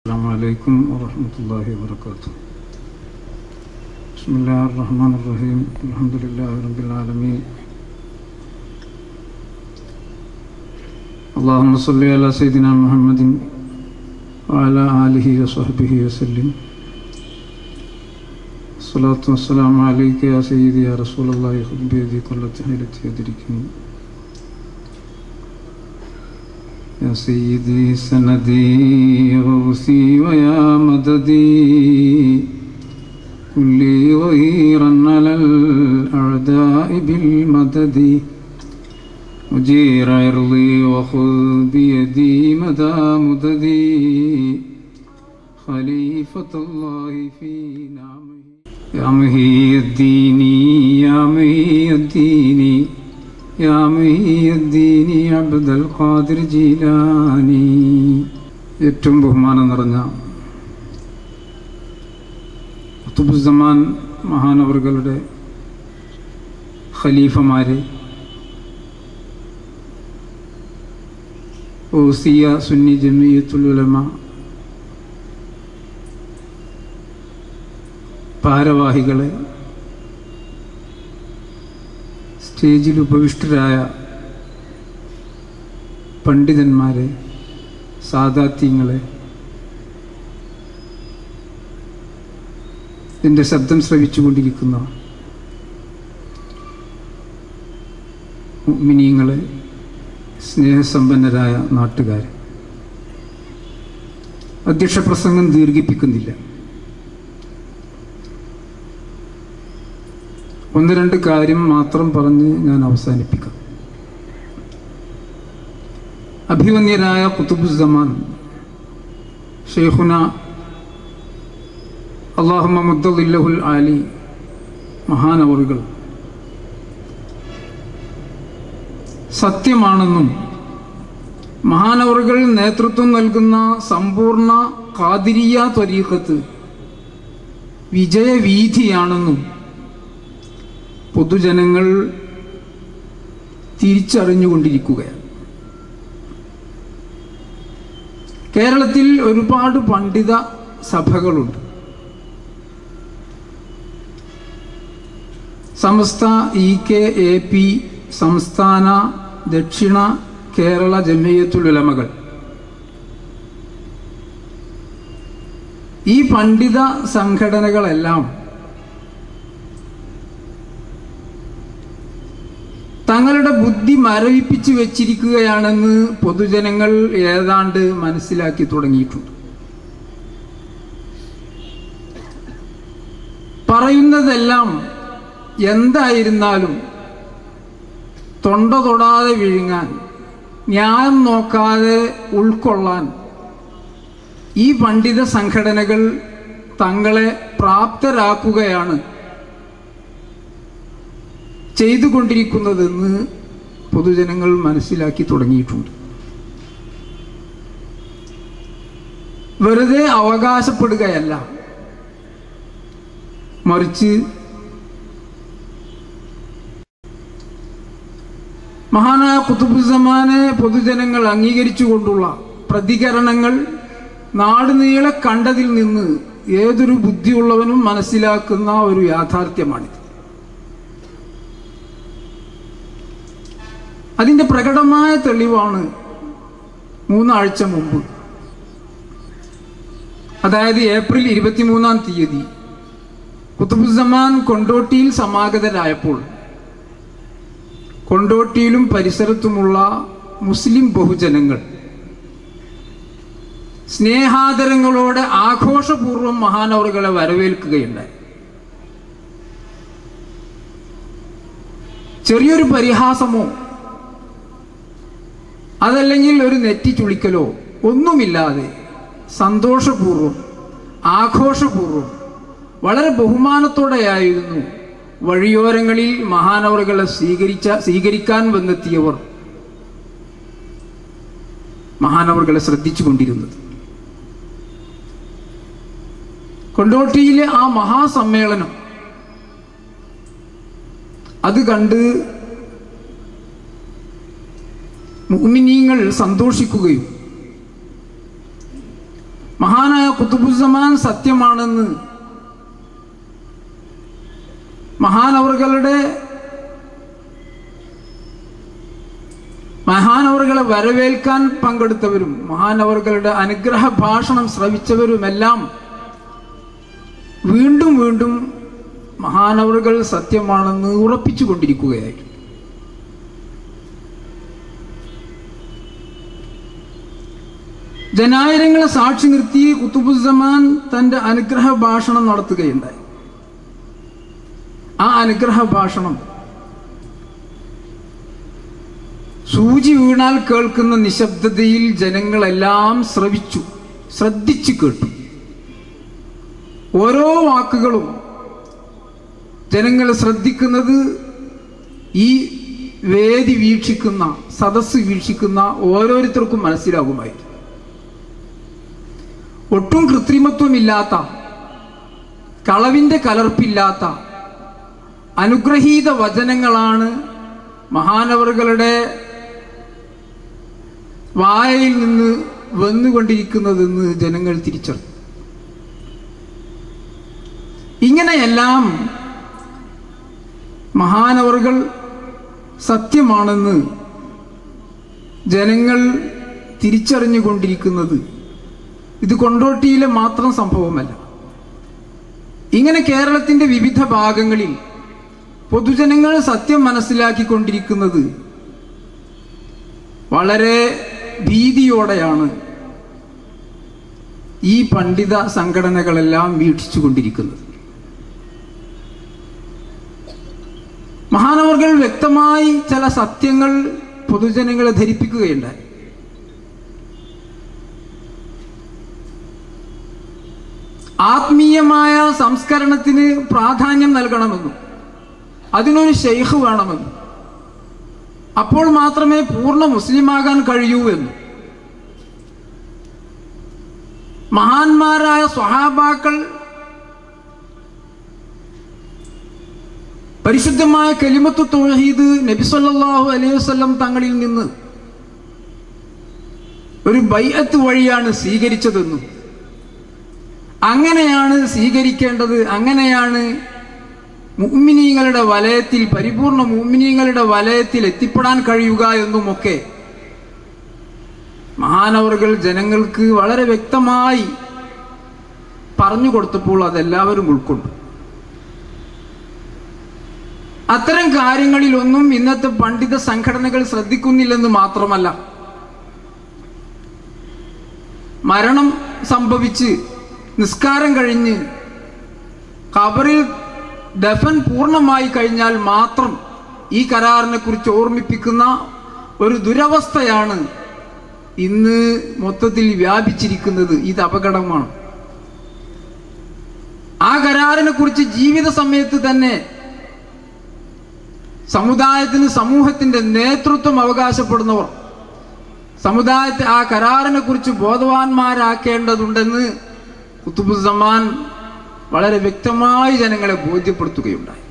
السلام عليكم ورحمة الله وبركاته بسم الله الرحمن الرحيم الحمد لله رب العالمين اللهم صل على سيدنا محمد وعلى آله وصحبه وسلم الصلاة والسلام عليك يا سيدي يا رسول الله خذ بيدي كل تحيلتي يدركني يا سيدي سندي غوثي ويا مددي كلي ظهيرا على الأعداء بالمدد أجير عرضي وخذ بيدي مدى مددي خليفة الله في نعمه يا مهي الدين يا مهي الدين يا مهي الدين عبد القادر ജീലാനി ഏറ്റവും ബഹുമാനം നിറഞ്ഞ കുത്തുബുസമാൻ മഹാനവറുകളുടെ ഖലീഫമാരെ ഓസിയ സുന്നി ജമിയത്തുൽ ഉലമ ഭാരവാഹികളെ സ്റ്റേജിൽ ഉപവിഷ്ടരായ പണ്ഡിതന്മാരെ സാദാത്യങ്ങളെ എൻ്റെ ശബ്ദം ശ്രവിച്ചുകൊണ്ടിരിക്കുന്ന മിനിയങ്ങളെ സ്നേഹസമ്പന്നരായ നാട്ടുകാർ അധ്യക്ഷ പ്രസംഗം ദീർഘിപ്പിക്കുന്നില്ല ഒന്ന് രണ്ട് കാര്യം മാത്രം പറഞ്ഞ് ഞാൻ അവസാനിപ്പിക്കാം അഭിമന്യരായ കുത്തുബുസമാൻ ഷെയ്ഖുന അള്ളാഹുമ മുദ്ദുല്ലഹുൽ ആലി മഹാനവറുകൾ സത്യമാണെന്നും മഹാനവറുകൾ നേതൃത്വം നൽകുന്ന സമ്പൂർണ്ണ കാതിരിയ ത്വരീഖത്ത് വിജയവീതിയാണെന്നും പൊതുജനങ്ങൾ തിരിച്ചറിഞ്ഞുകൊണ്ടിരിക്കുകയാണ് കേരളത്തിൽ ഒരുപാട് പണ്ഡിത സഭകളുണ്ട് Samastha E K A P സംസ്ഥാന ദക്ഷിണ കേരള ജമയത്തുൽ ഉലമകൾ ഈ പണ്ഡിത സംഘടനകളെല്ലാം തങ്ങളുടെ ബുദ്ധി മരവിപ്പിച്ചു വെച്ചിരിക്കുകയാണെന്ന് പൊതുജനങ്ങൾ ഏതാണ്ട് മനസ്സിലാക്കി തുടങ്ങിയിട്ടുണ്ട് പറയുന്നതെല്ലാം എന്തായിരുന്നാലും തൊണ്ട തൊടാതെ വിഴുങ്ങാൻ ന്യായം നോക്കാതെ ഉൾക്കൊള്ളാൻ ഈ പണ്ഡിത സംഘടനകൾ തങ്ങളെ പ്രാപ്തരാക്കുകയാണ് ചെയ്തുകൊണ്ടിരിക്കുന്നതെന്ന് പൊതുജനങ്ങൾ മനസ്സിലാക്കി തുടങ്ങിയിട്ടുണ്ട് വെറുതെ അവകാശപ്പെടുകയല്ല മറിച്ച് മഹാനായ കുത്തുബുസമാനെ പൊതുജനങ്ങൾ അംഗീകരിച്ചുകൊണ്ടുള്ള പ്രതികരണങ്ങൾ നാടുനീളെ കണ്ടതിൽ നിന്ന് ഏതൊരു ബുദ്ധിയുള്ളവനും മനസ്സിലാക്കുന്ന ഒരു യാഥാർത്ഥ്യമാണിത് അതിന്റെ പ്രകടമായ തെളിവാണ് മൂന്നാഴ്ച മുമ്പ് അതായത് ഏപ്രിൽ ഇരുപത്തിമൂന്നാം തീയതി കുത്തുബുസമാൻ കൊണ്ടോട്ടിയിൽ സമാഗതരായപ്പോൾ കൊണ്ടോട്ടിയിലും പരിസരത്തുമുള്ള മുസ്ലിം ബഹുജനങ്ങൾ സ്നേഹാദരങ്ങളോടെ ആഘോഷപൂർവ്വം മഹാനവറുകളെ വരവേൽക്കുകയുണ്ടായി ചെറിയൊരു പരിഹാസമോ അതല്ലെങ്കിൽ ഒരു നെറ്റി ചുളിക്കലോ ഒന്നുമില്ലാതെ സന്തോഷപൂർവ്വം ആഘോഷപൂർവ്വം വളരെ ബഹുമാനത്തോടെയായിരുന്നു വഴിയോരങ്ങളിൽ മഹാനവറുകളെ സ്വീകരിച്ച സ്വീകരിക്കാൻ വന്നെത്തിയവർ മഹാനവറുകളെ ശ്രദ്ധിച്ചുകൊണ്ടിരുന്നത് കൊണ്ടോട്ടിയിലെ ആ മഹാസമ്മേളനം അത് കണ്ട് മുഅ്മിനീങ്ങൾ സന്തോഷിക്കുകയും മഹാനായ കുത്തുബുസമാൻ സത്യമാണെന്ന് മഹാനവറുകളുടെ മഹാനവറുകളെ വരവേൽക്കാൻ പങ്കെടുത്തവരും മഹാനവറുകളുടെ അനുഗ്രഹ ഭാഷണം ശ്രവിച്ചവരുമെല്ലാം വീണ്ടും വീണ്ടും മഹാനവറുകൾ സത്യമാണെന്ന് ഉറപ്പിച്ചു കൊണ്ടിരിക്കുകയായിരുന്നു ജനായിരങ്ങളെ സാക്ഷി നിർത്തി കുത്തുബുസമാൻ തന്റെ അനുഗ്രഹ ഭാഷണം നടത്തുകയുണ്ടായി ആ അനുഗ്രഹ ഭാഷണം സൂചി വീണാൽ കേൾക്കുന്ന നിശബ്ദതയിൽ ജനങ്ങളെല്ലാം ശ്രവിച്ചു ശ്രദ്ധിച്ചു കേട്ടു ഓരോ വാക്കുകളും ജനങ്ങൾ ശ്രദ്ധിക്കുന്നത് ഈ വേദി വീക്ഷിക്കുന്ന സദസ്സ് വീക്ഷിക്കുന്ന ഓരോരുത്തർക്കും മനസ്സിലാകുമായിരുന്നു ഒട്ടും കൃത്രിമത്വമില്ലാത്ത കളവിന്റെ കലർപ്പില്ലാത്ത അനുഗ്രഹീത വചനങ്ങളാണ് മഹാനവറുകളുടെ വായയിൽ നിന്ന് വന്നുകൊണ്ടിരിക്കുന്നതെന്ന് ജനങ്ങൾ തിരിച്ചറിഞ്ഞു ഇങ്ങനെയെല്ലാം മഹാനവറുകൾ സത്യമാണെന്ന് ജനങ്ങൾ തിരിച്ചറിഞ്ഞുകൊണ്ടിരിക്കുന്നത് ഇത് കൊണ്ടോട്ടിയിലെ മാത്രം സംഭവമല്ല ഇങ്ങനെ കേരളത്തിന്റെ വിവിധ ഭാഗങ്ങളിൽ പൊതുജനങ്ങൾ സത്യം മനസ്സിലാക്കിക്കൊണ്ടിരിക്കുന്നത് വളരെ ഭീതിയോടെയാണ് ഈ പണ്ഡിത സംഘടനകളെല്ലാം വീക്ഷിച്ചുകൊണ്ടിരിക്കുന്നത് മഹാനവർകൾ വ്യക്തമായി ചില സത്യങ്ങൾ പൊതുജനങ്ങളെ ധരിപ്പിക്കുകയുണ്ടായി ആത്മീയമായ സംസ്കരണത്തിന് പ്രാധാന്യം നൽകണമെന്നും അതിനൊരു ഷെയ്ഖ് വേണമെന്നും അപ്പോൾ മാത്രമേ പൂർണ്ണ മുസ്ലിമാകാൻ കഴിയൂ എന്നും മഹാന്മാരായ സ്വഹാബാക്കൾ പരിശുദ്ധമായ കലിമത്തു തൊഴീദ് നബിസല്ലാഹു അലൈഹി വസ്ലം തങ്ങളിൽ നിന്ന് ഒരു ബൈഅത്ത് വഴിയാണ് സ്വീകരിച്ചതെന്നും അങ്ങനെയാണ് സ്വീകരിക്കേണ്ടത് അങ്ങനെയാണ് മുഅ്മിനീങ്ങളുടെ വലയത്തിൽ പരിപൂർണ മുഅ്മിനീങ്ങളുടെ വലയത്തിൽ എത്തിപ്പെടാൻ കഴിയുക എന്നുമൊക്കെ മഹാനവറുകൾ ജനങ്ങൾക്ക് വളരെ വ്യക്തമായി പറഞ്ഞു കൊടുത്തപ്പോൾ അതെല്ലാവരും ഉൾക്കൊണ്ടു അത്തരം കാര്യങ്ങളിലൊന്നും ഇന്നത്തെ പണ്ഡിത സംഘടനകൾ ശ്രദ്ധിക്കുന്നില്ലെന്ന് മാത്രമല്ല മരണം സംഭവിച്ച് നിസ്കാരം കഴിഞ്ഞ് ഖബറിൽ ദഫൻ പൂർണ്ണമായി കഴിഞ്ഞാൽ മാത്രം ഈ കരാറിനെ കുറിച്ച് ഓർമ്മിപ്പിക്കുന്ന ഒരു ദുരവസ്ഥയാണ് ഇന്ന് മൊത്തത്തിൽ വ്യാപിച്ചിരിക്കുന്നത് ഇത് അപകടമാണ് ആ കരാറിനെ കുറിച്ച് ജീവിത സമയത്ത് തന്നെ സമുദായത്തിന് സമൂഹത്തിന്റെ നേതൃത്വം അവകാശപ്പെടുന്നവർ സമുദായത്തെ ആ കരാറിനെ കുറിച്ച് ബോധവാന്മാരാക്കേണ്ടതുണ്ടെന്ന് കുത്തുബുസമാൻ വളരെ വ്യക്തമായി ജനങ്ങളെ ബോധ്യപ്പെടുത്തുകയുണ്ടായി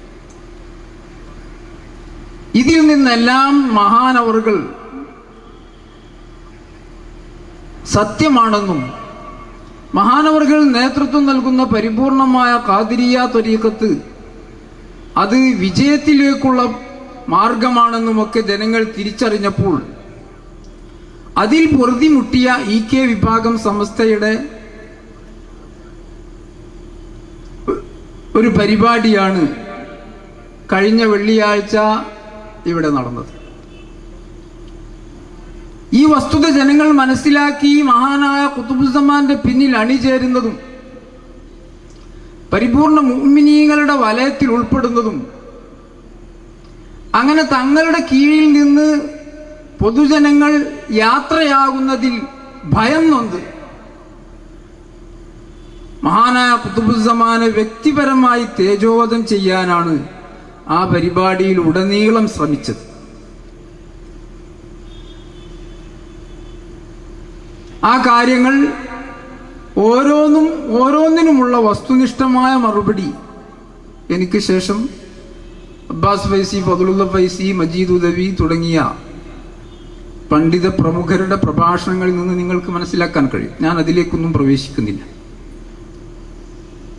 ഇതിൽ നിന്നെല്ലാം മഹാനവറുകൾ സത്യമാണെന്നും മഹാനവറുകൾ നേതൃത്വം നൽകുന്ന പരിപൂർണമായ കാതിരിയ ത്വരീക്കത്ത് അത് വിജയത്തിലേക്കുള്ള മാർഗമാണെന്നുമൊക്കെ ജനങ്ങൾ തിരിച്ചറിഞ്ഞപ്പോൾ അതിൽ പൊറുതിമുട്ടിയ ഇ കെ വിഭാഗം സംസ്ഥയുടെ ഒരു പരിപാടിയാണ് കഴിഞ്ഞ വെള്ളിയാഴ്ച ഇവിടെ നടന്നത് ഈ വസ്തുത ജനങ്ങൾ മനസ്സിലാക്കി മഹാനായ കുത്തുബുസമാന്റെ പിന്നിൽ അണിചേരുന്നതും പരിപൂർണ മുഅ്മിനീങ്ങളുടെ വലയത്തിൽ ഉൾപ്പെടുന്നതും അങ്ങനെ തങ്ങളുടെ കീഴിൽ നിന്ന് പൊതുജനങ്ങൾ യാത്രയാകുന്നതിൽ ഭയം നൊന്ത് മഹാനായ കുത്തുബുസമാനെ വ്യക്തിപരമായി തേജോവധം ചെയ്യാനാണ് ആ പരിപാടിയിൽ ഉടനീളം ശ്രമിച്ചത് ആ കാര്യങ്ങൾ ഓരോന്നും ഓരോന്നിനുമുള്ള വസ്തുനിഷ്ഠമായ മറുപടി എനിക്ക് ശേഷം അബ്ബാസ് ഫൈസി ഫതുലുള്ള ഫൈസി മജീദ് ഉദവി തുടങ്ങിയ പണ്ഡിത പ്രമുഖരുടെ പ്രഭാഷണങ്ങളിൽ നിന്ന് നിങ്ങൾക്ക് മനസ്സിലാക്കാൻ കഴിയും ഞാൻ അതിലേക്കൊന്നും പ്രവേശിക്കുന്നില്ല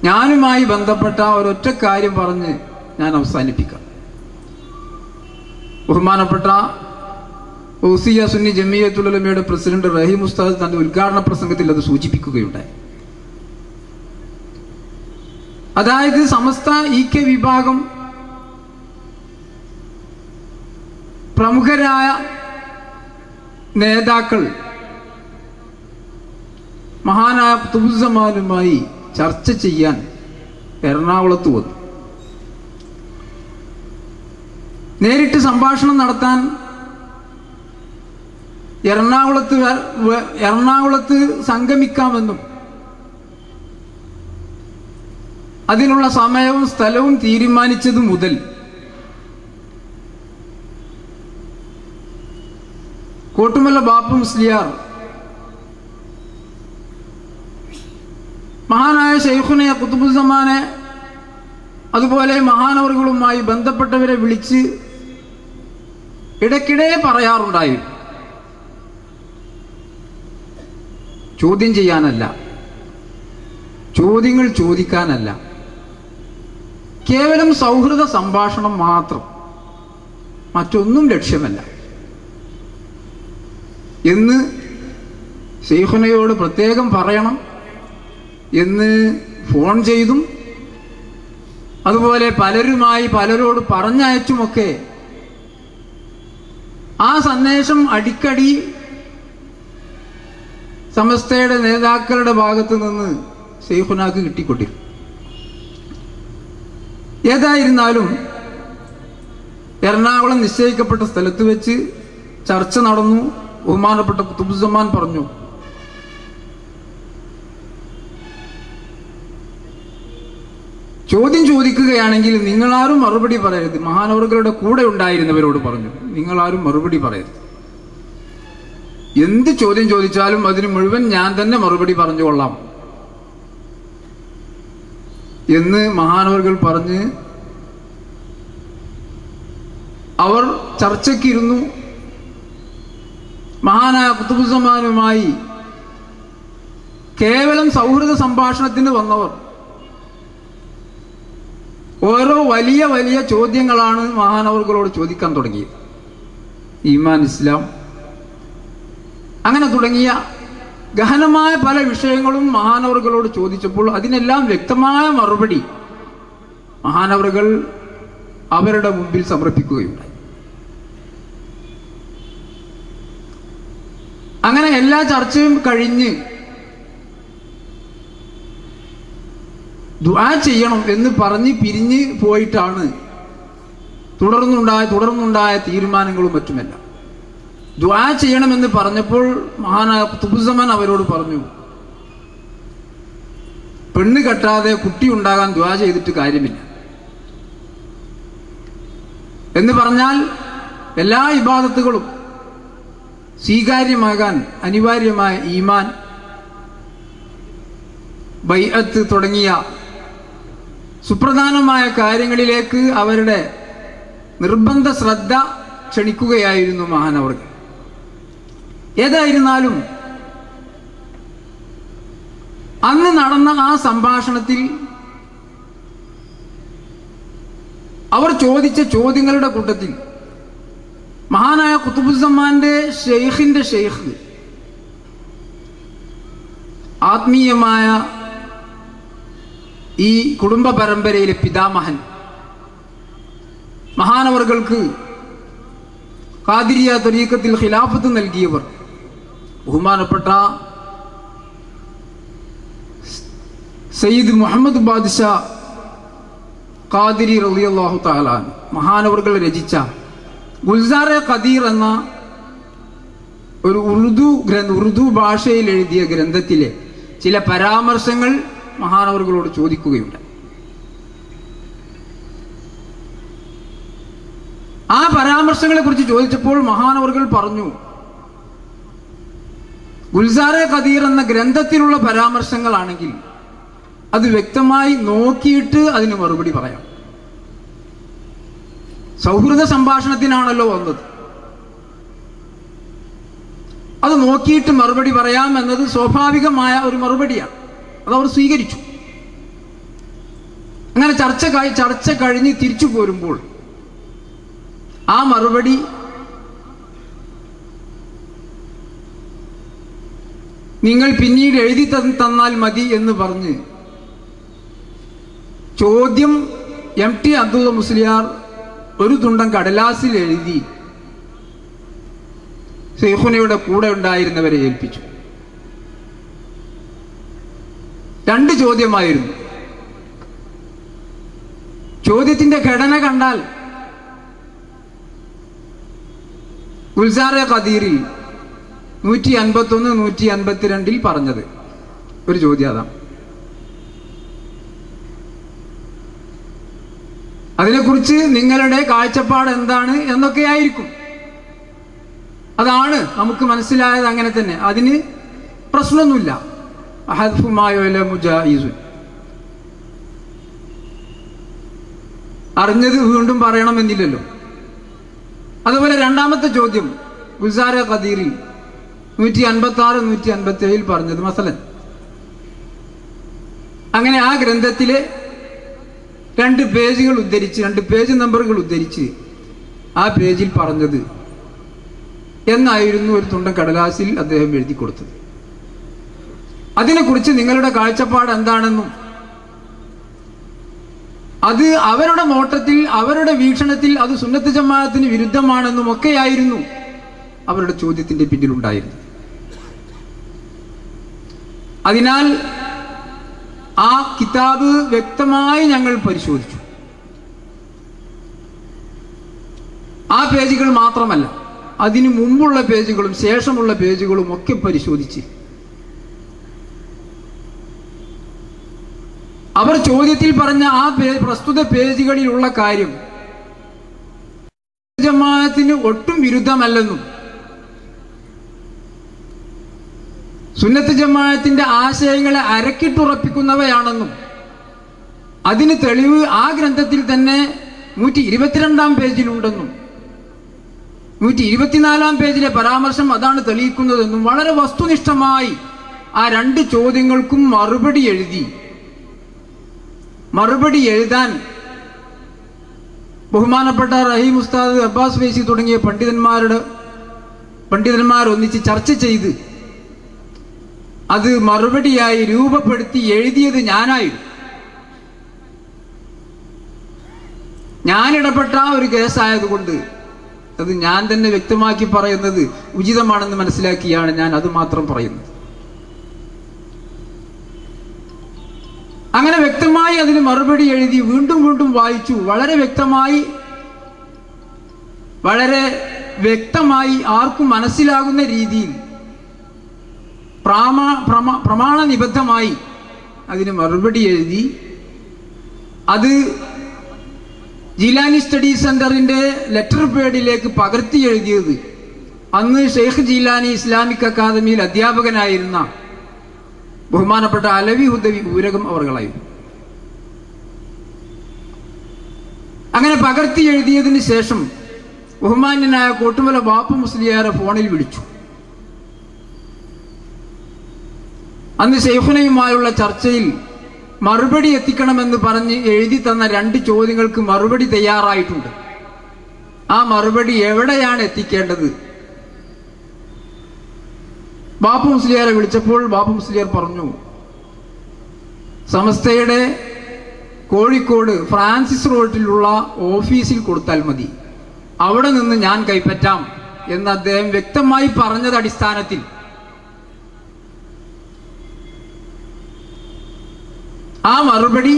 ഞാനുമായി ബന്ധപ്പെട്ട ഒരൊറ്റ കാര്യം പറഞ്ഞ് ഞാൻ അവസാനിപ്പിക്കാം ബഹുമാനപ്പെട്ട ഓസിയ സുന്നി ജമിയത്തുലമയുടെ പ്രസിഡന്റ് റഹീം ഉസ്താദ് തന്റെ ഉദ്ഘാടന പ്രസംഗത്തിൽ അത് സൂചിപ്പിക്കുകയുണ്ടായി അതായത് സമസ്ത ഇ കെ വിഭാഗം പ്രമുഖരായ നേതാക്കൾ മഹാനായ തുബുസമാനുമായി ചർച്ച ചെയ്യാൻ എറണാകുളത്ത് വന്നു നേരിട്ട് സംഭാഷണം നടത്താൻ എറണാകുളത്ത് വ- വ- എറണാകുളത്ത് സംഗമിക്കാമെന്നും അതിനുള്ള സമയവും സ്ഥലവും തീരുമാനിച്ചത് മുതൽ കോട്ടുമല ബാപ്പു മുസ്ലിയാർ മഹാനായ ഷെയ്ഖുനെ കുത്തുബുസമാനെ അതുപോലെ മഹാനവറുകളുമായി ബന്ധപ്പെട്ടവരെ വിളിച്ച് ഇടയ്ക്കിടെ പറയാറുണ്ടായിരുന്നു ചോദ്യം ചെയ്യാനല്ല ചോദ്യങ്ങൾ ചോദിക്കാനല്ല കേവലം സൗഹൃദ സംഭാഷണം മാത്രം മറ്റൊന്നും ലക്ഷ്യമല്ല എന്ന് ഷെയ്ഖുനയോട് പ്രത്യേകം പറയണം എന്ന് ഫോൺ ചെയ്തും അതുപോലെ പലരുമായി പലരോട് പറഞ്ഞയച്ചുമൊക്കെ ആ സന്ദേശം അടിക്കടി സമസ്തയുടെ നേതാക്കളുടെ ഭാഗത്ത് നിന്ന് ഷെയ്ഖുനാക്ക് കിട്ടിക്കൊണ്ടിരുന്നു ഏതായിരുന്നാലും എറണാകുളം നിശ്ചയിക്കപ്പെട്ട സ്ഥലത്ത് വെച്ച് ചർച്ച നടന്നു ബഹുമാനപ്പെട്ട കുത്തുബുസമാൻ പറഞ്ഞു ചോദ്യം ചോദിക്കുകയാണെങ്കിൽ നിങ്ങളാരും മറുപടി പറയരുത് മഹാനവറുകളുടെ കൂടെ ഉണ്ടായിരുന്നവരോട് പറഞ്ഞു നിങ്ങളാരും മറുപടി പറയരുത് എന്ത് ചോദ്യം ചോദിച്ചാലും അതിന് മുഴുവൻ ഞാൻ തന്നെ മറുപടി പറഞ്ഞുകൊള്ളാം എന്ന് മഹാനവറുകൾ പറഞ്ഞ് അവർ ചർച്ചയ്ക്കിരുന്നു മഹാനായ കുത്തുബുസമാനുമായി കേവലം സൗഹൃദ സംഭാഷണത്തിന് വന്നവർ ഓരോ വലിയ വലിയ ചോദ്യങ്ങളാണ് മഹാനവറുകളോട് ചോദിക്കാൻ തുടങ്ങിയത് ഈമാൻ ഇസ്ലാം അങ്ങനെ തുടങ്ങിയ ഗഹനമായ പല വിഷയങ്ങളും മഹാനവറുകളോട് ചോദിച്ചപ്പോൾ അതിനെല്ലാം വ്യക്തമായ മറുപടി മഹാനവറുകൾ അവരുടെ മുമ്പിൽ സമർപ്പിക്കുകയുണ്ടായി അങ്ങനെ എല്ലാ ചർച്ചയും കഴിഞ്ഞ് ദുആ ചെയ്യണം എന്ന് പറഞ്ഞ് പിരിഞ്ഞ് പോയിട്ടാണ് തുടർന്നുണ്ടായ തുടർന്നുണ്ടായ തീരുമാനങ്ങളും മറ്റുമെല്ലാം ദുആ ചെയ്യണമെന്ന് പറഞ്ഞപ്പോൾ മഹാനായ തുബുസമൻ അവരോട് പറഞ്ഞു പെണ്ണ് കെട്ടാതെ കുട്ടി ഉണ്ടാകാൻ ദുആ ചെയ്തിട്ട് കാര്യമില്ല എന്ന് പറഞ്ഞാൽ എല്ലാ ഇബാദത്തുകളും സ്വീകാര്യമാകാൻ അനിവാര്യമായ ഈമാൻ ബൈഅത്ത് തുടങ്ങിയ സുപ്രധാനമായ കാര്യങ്ങളിലേക്ക് അവരുടെ നിർബന്ധ ശ്രദ്ധ ക്ഷണിക്കുകയായിരുന്നു മഹാനവർക്ക് ഏതായിരുന്നാലും അന്ന് നടന്ന ആ സംഭാഷണത്തിൽ അവർ ചോദിച്ച ചോദ്യങ്ങളുടെ കൂട്ടത്തിൽ മഹാനായ കുത്തുബുസമ്മാന്റെ ഷെയ്ഖിന്റെ ഷെയ്ഖ് ആത്മീയമായ ഈ കുടുംബ പരമ്പരയിലെ പിതാമഹൻ മഹാനവറുകൾക്ക് കാതിരിയ തൊരീക്കത്തിൽ ഖിലാഫത്ത് നൽകിയവർ ബഹുമാനപ്പെട്ട സയ്യിദ് മുഹമ്മദ് ബാദ്ഷാ ഖാദിരി റളിയല്ലാഹു തആലാൻ മഹാനവറുകൾ രചിച്ച ഗുൽസാറെ ഖദീർ എന്ന ഒരു ഉറുദു ഗ്രന്ഥ ഉറുദു ഭാഷയിൽ എഴുതിയ ഗ്രന്ഥത്തിലെ ചില പരാമർശങ്ങൾ മഹാനവറുകളോട് ചോദിക്കുകയുണ്ട് ആ പരാമർശങ്ങളെ കുറിച്ച് ചോദിച്ചപ്പോൾ മഹാനവറുകൾ പറഞ്ഞു ഗുൽസാറെ ഖദീർ എന്ന ഗ്രന്ഥത്തിലുള്ള പരാമർശങ്ങളാണെങ്കിൽ അത് വ്യക്തമായി നോക്കിയിട്ട് അതിന് മറുപടി പറയാം സൗഹൃദ സംഭാഷണത്തിനാണല്ലോ വന്നത് അത് നോക്കിയിട്ട് മറുപടി പറയാം എന്നത് സ്വാഭാവികമായ ഒരു മറുപടിയാണ് അത് അവർ സ്വീകരിച്ചു അങ്ങനെ ചർച്ച കഴി- ചർച്ച കഴിഞ്ഞ് തിരിച്ചു പോരുമ്പോൾ ആ മറുപടി നിങ്ങൾ പിന്നീട് എഴുതി തന്ന- തന്നാൽ മതി എന്ന് പറഞ്ഞ് ചോദ്യം എം ടി അബ്ദുള്ള മുസ്ലിയാർ ഒരു തുണ്ടം കടലാസിൽ എഴുതി സൈഖുനയുടെ കൂടെ ഉണ്ടായിരുന്നവരെ ഏൽപ്പിച്ചു രണ്ട് ചോദ്യമായിരുന്നു ചോദ്യത്തിന്റെ ഘടന കണ്ടാൽ ഗുൽസാറെ ഖദീറിൽ നൂറ്റി അൻപത്തി ഒന്ന് നൂറ്റി അൻപത്തിരണ്ടിൽ പറഞ്ഞത് ഒരു ചോദ്യം അതാ അതിനെക്കുറിച്ച് നിങ്ങളുടെ കാഴ്ചപ്പാട് എന്താണ് എന്നൊക്കെ ആയിരിക്കും അതാണ് നമുക്ക് മനസ്സിലായത് അങ്ങനെ തന്നെ അതിന് പ്രശ്നമൊന്നുമില്ല അഹദ്ഫുമായോ മുജാഹിസുൻ അറിഞ്ഞത് വീണ്ടും പറയണമെന്നില്ലല്ലോ അതുപോലെ രണ്ടാമത്തെ ചോദ്യം ഗുസാര ഖദീറിൽ നൂറ്റി അൻപത്തി ആറ് നൂറ്റി അൻപത്തി ഏഴിൽ പറഞ്ഞത് മസലൻ അങ്ങനെ ആ ഗ്രന്ഥത്തിലെ രണ്ട് പേജുകൾ ഉദ്ധരിച്ച് രണ്ട് പേജ് നമ്പറുകൾ ഉദ്ധരിച്ച് ആ പേജിൽ പറഞ്ഞത് എന്നായിരുന്നു ഒരു തുണ്ടൻ കടലാസിൽ അദ്ദേഹം എഴുതി കൊടുത്തത് അതിനെക്കുറിച്ച് നിങ്ങളുടെ കാഴ്ചപ്പാട് എന്താണെന്നും അത് അവരുടെ നോട്ടത്തിൽ അവരുടെ വീക്ഷണത്തിൽ അത് സുന്നത്ത് ജമാഅത്തിന് വിരുദ്ധമാണെന്നും ഒക്കെയായിരുന്നു അവരുടെ ചോദ്യത്തിന്റെ പിന്നിലുണ്ടായിരുന്നു അതിനാൽ ആ കിതാബ് വ്യക്തമായി ഞങ്ങൾ പരിശോധിച്ചു ആ പേജുകൾ മാത്രമല്ല അതിനു മുമ്പുള്ള പേജുകളും ശേഷമുള്ള പേജുകളും ഒക്കെ പരിശോധിച്ച് അവർ ചോദ്യത്തിൽ പറഞ്ഞ ആ പേ- പ്രസ്തുത പേജുകളിലുള്ള കാര്യം ജമാഅത്തിന് ഒട്ടും വിരുദ്ധമല്ലെന്നും സുന്നത്ത് ജമാഅത്തിന്റെ ആശയങ്ങളെ അരക്കിട്ടുറപ്പിക്കുന്നവയാണെന്നും അതിന് തെളിവ് ആ ഗ്രന്ഥത്തിൽ തന്നെ നൂറ്റി ഇരുപത്തിരണ്ടാം പേജിലുണ്ടെന്നും നൂറ്റി ഇരുപത്തിനാലാം പേജിലെ പരാമർശം അതാണ് തെളിയിക്കുന്നതെന്നും വളരെ വസ്തുനിഷ്ഠമായി ആ രണ്ട് ചോദ്യങ്ങൾക്കും മറുപടി എഴുതി മറുപടി എഴുതാൻ ബഹുമാനപ്പെട്ട റഹീം ഉസ്താദ് അബ്ബാസ് ഫൈസി തുടങ്ങിയ പണ്ഡിതന്മാരുടെ പണ്ഡിതന്മാർ ഒന്നിച്ച് ചർച്ച ചെയ്ത് അത് മറുപടിയായി രൂപപ്പെടുത്തി എഴുതിയത് ഞാനായിരുന്നു ഞാൻ ഇടപെട്ട ഒരു കേസായതുകൊണ്ട് അത് ഞാൻ തന്നെ വ്യക്തമാക്കി പറയുന്നത് ഉചിതമാണെന്ന് മനസ്സിലാക്കിയാണ് ഞാൻ അത് മാത്രം പറയുന്നത് അങ്ങനെ വ്യക്തമായി അതിന് മറുപടി എഴുതി വീണ്ടും വീണ്ടും വായിച്ചു വളരെ വ്യക്തമായി വളരെ വ്യക്തമായി ആർക്കും മനസ്സിലാകുന്ന രീതിയിൽ പ്രാമാ പ്രമാ പ്രമാണ നിബദ്ധമായി അതിന് മറുപടി എഴുതി അത് ജീലാനി സ്റ്റഡി സെന്ററിന്റെ ലെറ്റർ പേഡിലേക്ക് പകർത്തി എഴുതിയത് അന്ന് ഷെയ്ഖ് ജീലാനി ഇസ്ലാമിക് അക്കാദമിയിൽ അധ്യാപകനായിരുന്ന ബഹുമാനപ്പെട്ട അലവി ഹുദവി ഊരകം അവർകളായിരുന്നു അങ്ങനെ പകർത്തി എഴുതിയതിന് ശേഷം ബഹുമാന്യനായ കോട്ടുമല ബാപ്പു മുസ്ലിയാരെ ഫോണിൽ വിളിച്ചു അന്ന് ഷെയ്ഖുനയുമായുള്ള ചർച്ചയിൽ മറുപടി എത്തിക്കണമെന്ന് പറഞ്ഞ് എഴുതി തന്ന രണ്ട് ചോദ്യങ്ങൾക്ക് മറുപടി തയ്യാറായിട്ടുണ്ട് ആ മറുപടി എവിടെയാണ് എത്തിക്കേണ്ടത് ബാപ്പു മുസ്ലിയാരെ വിളിച്ചപ്പോൾ ബാപ്പു മുസ്ലിയാർ പറഞ്ഞു സമസ്തയുടെ കോഴിക്കോട് ഫ്രാൻസിസ് റോഡിലുള്ള ഓഫീസിൽ കൊടുത്താൽ മതി അവിടെ നിന്ന് ഞാൻ കൈപ്പറ്റാം എന്ന് അദ്ദേഹം വ്യക്തമായി പറഞ്ഞത് അടിസ്ഥാനത്തിൽ ആ മറുപടി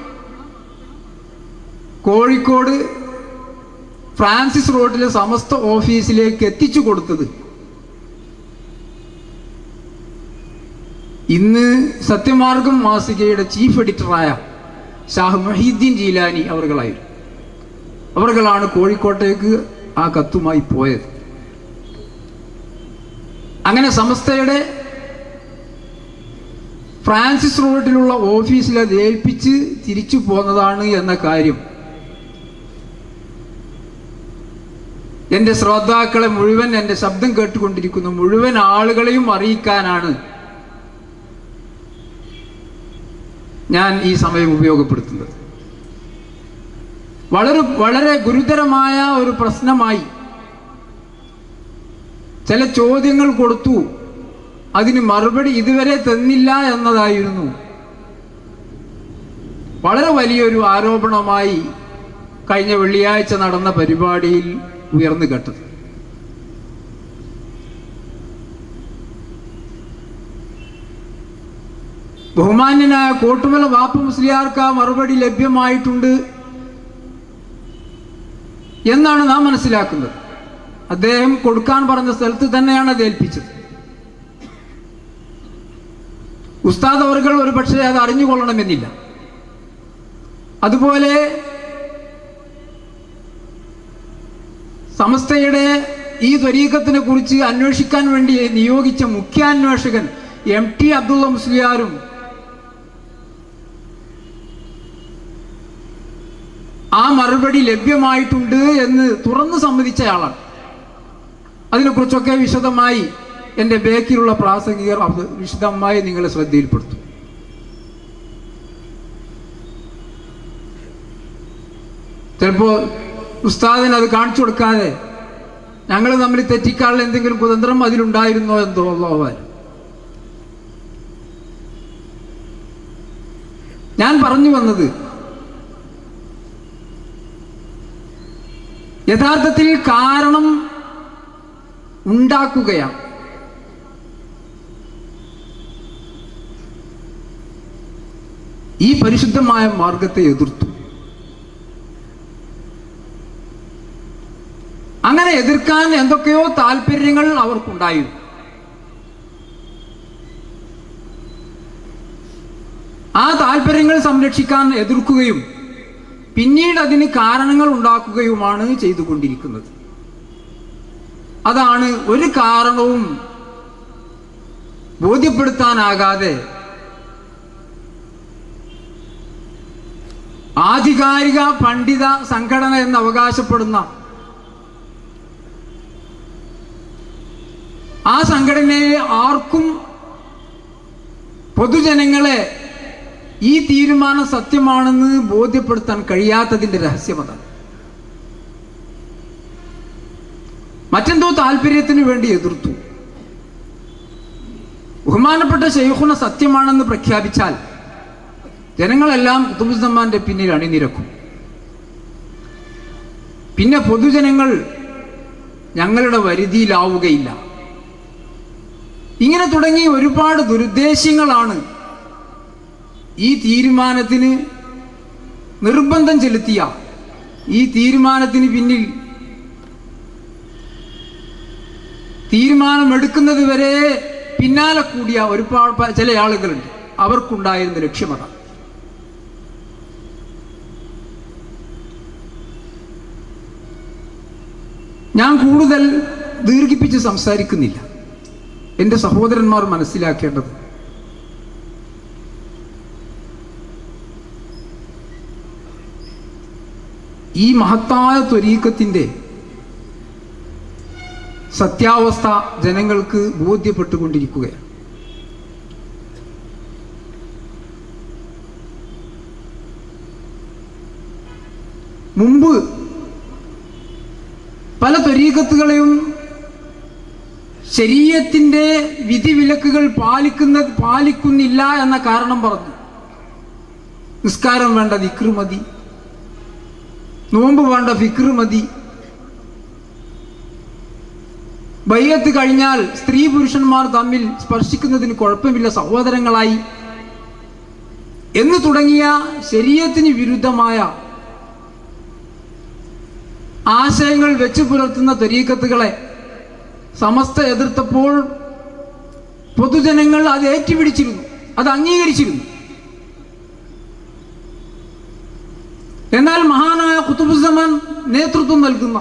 കോഴിക്കോട് ഫ്രാൻസിസ് റോഡിലെ സമസ്ത ഓഫീസിലേക്ക് എത്തിച്ചു കൊടുത്തത് ഇന്ന് സത്യമാർഗം മാസികയുടെ ചീഫ് എഡിറ്ററായ ഷാഹ് മൊഹീദ്ദീൻ ജീലാനി അവർകളായിരുന്നു അവർകളാണ് കോഴിക്കോട്ടേക്ക് ആ കത്തുമായി പോയത് അങ്ങനെ സമസ്തയുടെ ഫ്രാൻസിസ് റോഡിലുള്ള ഓഫീസിൽ അത് ഏൽപ്പിച്ച് തിരിച്ചു പോന്നതാണ് എന്ന കാര്യം എന്റെ ശ്രോതാക്കളെ മുഴുവൻ എന്റെ ശബ്ദം കേട്ടുകൊണ്ടിരിക്കുന്ന മുഴുവൻ ആളുകളെയും അറിയിക്കാനാണ് ഞാൻ ഈ സമയം ഉപയോഗപ്പെടുത്തുന്നത് വളരെ വളരെ ഗുരുതരമായ ഒരു പ്രശ്നമായി ചില ചോദ്യങ്ങൾ കൊടുത്തു അതിന് മറുപടി ഇതുവരെ തന്നില്ല എന്നതായിരുന്നു വളരെ വലിയൊരു ആരോപണമായി കഴിഞ്ഞ വെള്ളിയാഴ്ച നടന്ന പരിപാടിയിൽ ഉയർന്നു കേട്ടത് ബഹുമാന്യനായ കോട്ടുമല വാപ്പ മുസ്ലിയാർക്ക് ആ മറുപടി ലഭ്യമായിട്ടുണ്ട് എന്നാണ് നാം മനസ്സിലാക്കുന്നത് അദ്ദേഹം കൊടുക്കാൻ പറഞ്ഞ സ്ഥലത്ത് തന്നെയാണ് അത് ഏൽപ്പിച്ചത് ഉസ്താദ് അവർകൾ ഒരു പക്ഷേ അത് അറിഞ്ഞുകൊള്ളണമെന്നില്ല അതുപോലെ സമസ്തയുടെ ഈ ത്വരീക്കത്തിനെ കുറിച്ച് അന്വേഷിക്കാൻ വേണ്ടി നിയോഗിച്ച മുഖ്യാന്വേഷകൻ എം ടി അബ്ദുള്ള മുസ്ലിയാരും ആ മറുപടി ലഭ്യമായിട്ടുണ്ട് എന്ന് തുറന്നു സമ്മതിച്ചയാളാണ് അതിനെക്കുറിച്ചൊക്കെ വിശദമായി എൻ്റെ ബേക്കിലുള്ള പ്രാസംഗികർ അത് വിശദമായി നിങ്ങളെ ശ്രദ്ധയിൽപ്പെടുത്തും ചിലപ്പോൾ ഉസ്താദിന് അത് കാണിച്ചു കൊടുക്കാതെ ഞങ്ങൾ തമ്മിൽ തെറ്റിക്കാനുള്ള എന്തെങ്കിലും കുതന്ത്രം അതിലുണ്ടായിരുന്നോ എന്തോ ഉള്ളവർ ഞാൻ പറഞ്ഞു വന്നത് യഥാർത്ഥത്തിൽ കാരണം ഉണ്ടാക്കുകയാണ് ഈ പരിശുദ്ധമായ മാർഗത്തെ എതിർത്തു അങ്ങനെ എതിർക്കാൻ എന്തൊക്കെയോ താല്പര്യങ്ങൾ അവർക്കുണ്ടായിരുന്നു ആ താല്പര്യങ്ങൾ സംരക്ഷിക്കാൻ എതിർക്കുകയും പിന്നീട് അതിന് കാരണങ്ങൾ ഉണ്ടാക്കുകയുമാണ് ചെയ്തുകൊണ്ടിരിക്കുന്നത് അതാണ് ഒരു കാരണവും ബോധ്യപ്പെടുത്താനാകാതെ ആധികാരിക പണ്ഡിത സംഘടന എന്ന് അവകാശപ്പെടുന്ന ആ സംഘടനയെ ആർക്കും പൊതുജനങ്ങളെ ഈ തീരുമാനം സത്യമാണെന്ന് ബോധ്യപ്പെടുത്താൻ കഴിയാത്തതിന്റെ രഹസ്യമതാണ് മറ്റെന്തോ താല്പര്യത്തിന് വേണ്ടി എതിർത്തു ബഹുമാനപ്പെട്ട ഷെയ്ഖുന സത്യമാണെന്ന് പ്രഖ്യാപിച്ചാൽ ജനങ്ങളെല്ലാം കുത്തുബുസമ്മാന്റെ പിന്നിൽ അണിനിരക്കും പിന്നെ പൊതുജനങ്ങൾ ഞങ്ങളുടെ വരുതിയിലാവുകയില്ല ഇങ്ങനെ തുടങ്ങി ഒരുപാട് ദുരുദ്ദേശ്യങ്ങളാണ് ഈ തീരുമാനത്തിന് നിർബന്ധം ചെലുത്തിയ ഈ തീരുമാനത്തിന് പിന്നിൽ തീരുമാനമെടുക്കുന്നത് വരെ പിന്നാലെ കൂടിയ ഒരുപാട് പ- ചില ആളുകളുണ്ട് അവർക്കുണ്ടായിരുന്ന ലക്ഷ്യമത ഞാൻ കൂടുതൽ ദീർഘിപ്പിച്ച് സംസാരിക്കുന്നില്ല എൻ്റെ സഹോദരന്മാർ മനസ്സിലാക്കേണ്ടത് ഈ മഹത്തായ ത്വരീക്കത്തിൻ്റെ സത്യാവസ്ഥ ജനങ്ങൾക്ക് ബോധ്യപ്പെട്ടുകൊണ്ടിരിക്കുകയാണ് മുമ്പ് പല ത്വരീക്കത്തുകളെയും ശരീരത്തിന്റെ വിധിവിലക്കുകൾ പാലിക്കുന്ന പാലിക്കുന്നില്ല എന്ന കാരണം പറഞ്ഞു നിസ്കാരം വേണ്ട ദിക്റ് മതി നോമ്പ് വേണ്ട ഫിക്ർ മതി ബയ്യത്ത് കഴിഞ്ഞാൽ സ്ത്രീ പുരുഷന്മാർ തമ്മിൽ സ്പർശിക്കുന്നതിന് കുഴപ്പമില്ല സഹോദരങ്ങളായി എന്ന് തുടങ്ങിയ ശരീരത്തിന് വിരുദ്ധമായ ആശയങ്ങൾ വെച്ചു പുലർത്തുന്ന ത്വരീക്കത്തുകളെ സമസ്ത എതിർത്തപ്പോൾ പൊതുജനങ്ങൾ അത് ഏറ്റുപിടിച്ചിരുന്നു അത് അംഗീകരിച്ചിരുന്നു എന്നാൽ മഹാനായ കുത്തുബുസമാൻ നേതൃത്വം നൽകുന്ന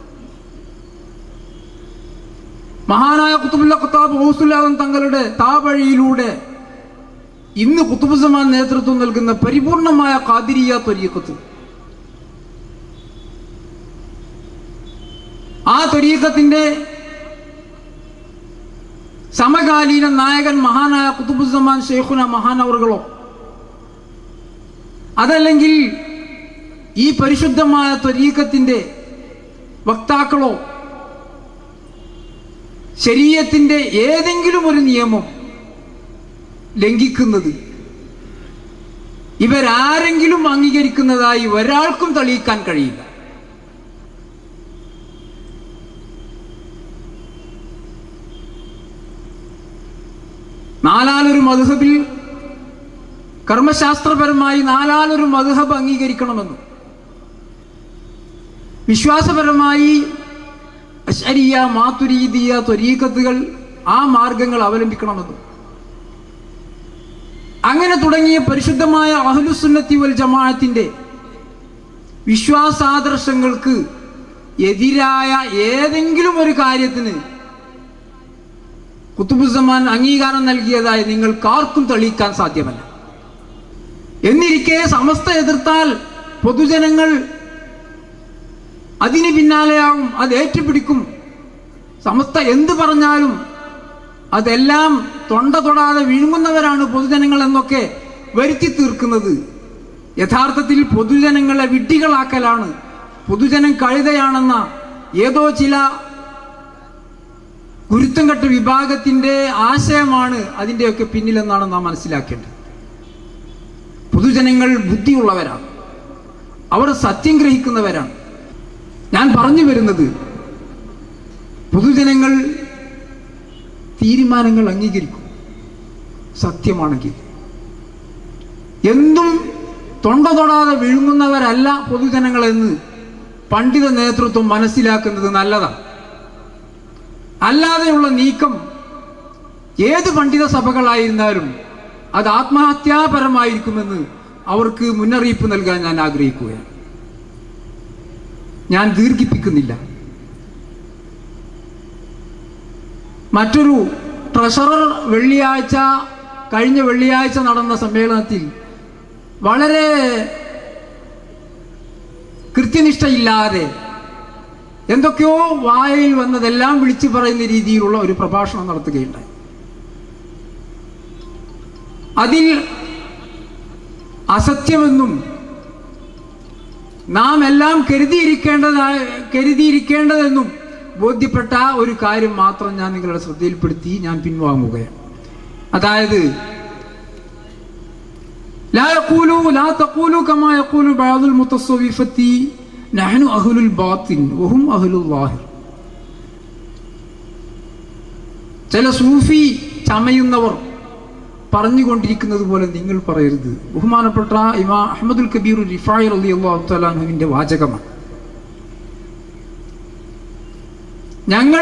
മഹാനായ കുത്തുബുല്ല ഖത്താബ് ഹൗസുല്ലാദൻ തങ്ങളുടെ താവഴിയിലൂടെ ഇന്ന് കുത്തുബുസമാൻ നേതൃത്വം നൽകുന്ന പരിപൂർണമായ കാതിരിയ ത്വരീക്കത്ത് ആ ത്വരീക്കത്തിന്റെ സമകാലീന നായകൻ മഹാനായ കുത്തുബുസമാൻ ഷെയ്ഖുന മഹാനവറുകളോ അതല്ലെങ്കിൽ ഈ പരിശുദ്ധമായ ത്വരീക്കത്തിൻ്റെ വക്താക്കളോ ശരീരത്തിൻ്റെ ഏതെങ്കിലും ഒരു നിയമം ലംഘിക്കുന്നത് ഇവരാരെങ്കിലും അംഗീകരിക്കുന്നതായി ഒരാൾക്കും തെളിയിക്കാൻ കഴിയില്ല നാലാലൊരു മധുഹബിൽ കർമ്മശാസ്ത്രപരമായി നാലാലൊരു മധുഹബ് അംഗീകരിക്കണമെന്നും വിശ്വാസപരമായി അശരിയ മാതുരീതിയ ത്വരീക്കത്തുകൾ ആ മാർഗങ്ങൾ അവലംബിക്കണമെന്നും അങ്ങനെ തുടങ്ങിയ പരിശുദ്ധമായ അഹ്ലുസുന്നത്തി വൽ ജമാഅത്തിന്റെ വിശ്വാസാദർശങ്ങൾക്ക് എതിരായ ഏതെങ്കിലും ഒരു കാര്യത്തിന് കുത്തുബുസമാൻ അംഗീകാരം നൽകിയതായി നിങ്ങൾക്കാർക്കും തെളിയിക്കാൻ സാധ്യമല്ല എന്നിരിക്കെ സമസ്ത എതിർത്താൽ പൊതുജനങ്ങൾ അതിന് പിന്നാലെയാവും അത് ഏറ്റുപിടിക്കും സമസ്ത എന്ത് പറഞ്ഞാലും അതെല്ലാം തൊണ്ട തൊടാതെ വിഴുങ്ങുന്നവരാണ് പൊതുജനങ്ങൾ എന്നൊക്കെ വരുത്തി തീർക്കുന്നത് യഥാർത്ഥത്തിൽ പൊതുജനങ്ങളെ വിഡ്ഢികളാക്കലാണ് പൊതുജനം കഴുതയാണെന്ന ഏതോ ചില ഗുരുത്തം കെട്ട വിഭാഗത്തിന്റെ ആശയമാണ് അതിൻ്റെയൊക്കെ പിന്നിലെന്നാണ് നാം മനസ്സിലാക്കേണ്ടത് പൊതുജനങ്ങൾ ബുദ്ധിയുള്ളവരാണ് അവർ സത്യം ഗ്രഹിക്കുന്നവരാണ് ഞാൻ പറഞ്ഞു വരുന്നത് പൊതുജനങ്ങൾ തീരുമാനങ്ങൾ അംഗീകരിക്കും സത്യമാണെങ്കിൽ എന്തും തൊണ്ട തൊടാതെ വിഴുങ്ങുന്നവരല്ല പൊതുജനങ്ങളെന്ന് പണ്ഡിത നേതൃത്വം മനസ്സിലാക്കുന്നത് നല്ലതാണ് അല്ലാതെയുള്ള നീക്കം ഏത് പണ്ഡിത സഭകളായിരുന്നാലും അത് ആത്മഹത്യാപരമായിരിക്കുമെന്ന് അവർക്ക് മുന്നറിയിപ്പ് നൽകാൻ ഞാൻ ആഗ്രഹിക്കുകയാണ് ഞാൻ ദീർഘിപ്പിക്കുന്നില്ല മറ്റൊരു ട്രഷറർ വെള്ളിയാഴ്ച കഴിഞ്ഞ വെള്ളിയാഴ്ച നടന്ന സമ്മേളനത്തിൽ വളരെ കൃത്യനിഷ്ഠയില്ലാതെ എന്തൊക്കെയോ വായയിൽ വന്നതെല്ലാം വിളിച്ചു പറയുന്ന രീതിയിലുള്ള ഒരു പ്രഭാഷണം നടത്തുകയുണ്ടായി അതിൽ അസത്യമെന്നും നാം എല്ലാം കരുതിയിരിക്കേണ്ടതായ കരുതിയിരിക്കേണ്ടതെന്നും ബോധ്യപ്പെട്ട ഒരു കാര്യം മാത്രം ഞാൻ നിങ്ങളുടെ ശ്രദ്ധയിൽപ്പെടുത്തി ഞാൻ പിൻവാങ്ങുകയാണ് അതായത് لا يقولوا لا تقولوا كما يقول بعض المتصوفة نحن أهل الباطن وهم أهل الظاهر ചില സൂഫി ചമയുന്നവർ പറഞ്ഞുകൊണ്ടിരിക്കുന്നത് പോലെ നിങ്ങൾ പറയരുത് ബഹുമാനപ്പെട്ട ഇമാ അഹമ്മദുൽ കബീർ റിഫായർ അലി അള്ളാഹു തലാഹുവിന്റെ വാചകമാണ് ഞങ്ങൾ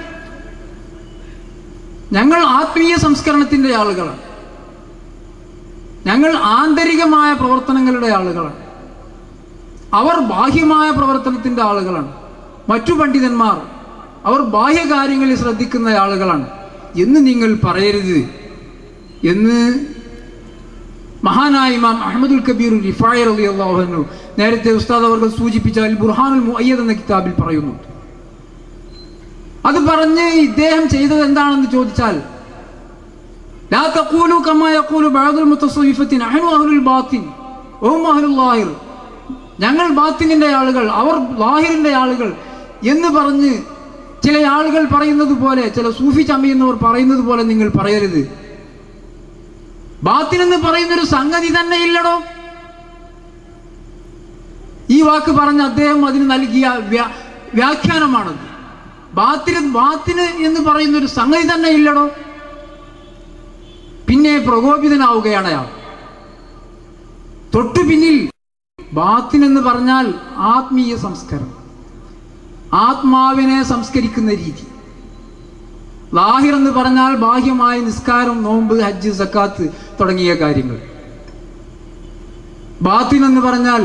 ഞങ്ങൾ ആത്മീയ സംസ്കരണത്തിന്റെ ആളുകളാണ് ഞങ്ങൾ ആന്തരികമായ പ്രവർത്തനങ്ങളുടെ ആളുകളാണ് അവർ ബാഹ്യമായ പ്രവർത്തനത്തിന്റെ ആളുകളാണ് മറ്റു പണ്ഡിതന്മാർ അവർ ബാഹ്യകാര്യങ്ങളിൽ ശ്രദ്ധിക്കുന്ന ആളുകളാണ് എന്ന് നിങ്ങൾ പറയരുത് എന്ന് മഹാനായ ഇമാം അഹമ്മദുൽ കബീർ റിഫായർ അലി അള്ളാഹുനു നേരത്തെ ഉസ്താദ് അവർ സൂചിപ്പിച്ച അൽ ബുർഹാനുൽ മുഅയ്യദ് എന്ന കിതാബിൽ പറയുന്നുണ്ട് അത് പറഞ്ഞ് ഇദ്ദേഹം ചെയ്തത് എന്താണെന്ന് ചോദിച്ചാൽ لا تقولوا كما يقول بعض المتصوفة نحن أهل الباطن وهم أهل الظاهر ഞങ്ങൾ ബാത്തിനിന്റെ ആളുകൾ അവർ ലാഹിറിന്റെ ആളുകൾ എന്ന് പറഞ്ഞ് ചില ആളുകൾ പറയുന്നത് പോലെ ചില സൂഫി ചമയുന്നവർ പറയുന്നത് പോലെ നിങ്ങൾ പറയരുത് ബാത്തിൻ എന്ന് പറയുന്നൊരു സംഗതി തന്നെ ഇല്ലടോ ഈ വാക്ക് പറഞ്ഞ അദ്ദേഹം അതിന് നൽകിയ വ്യാ- വ്യാഖ്യാനമാണത് ബാത്തിന് ബാത്തിന് എന്ന് പറയുന്ന ഒരു സംഗതി തന്നെ ഇല്ലടോ പിന്നെ പ്രകോപിതനാവുകയാണ് അയാൾ തൊട്ടു പിന്നിൽ ബാത്തിൻ എന്ന് പറഞ്ഞാൽ ആത്മീയ സംസ്കരണം ആത്മാവിനെ സംസ്കരിക്കുന്ന രീതി ലാഹിർ എന്ന് പറഞ്ഞാൽ ബാഹ്യമായ നിസ്കാരം നോമ്പ് ഹജ്ജ് സക്കാത്ത് തുടങ്ങിയ കാര്യങ്ങൾ ബാത്തിൻ എന്ന് പറഞ്ഞാൽ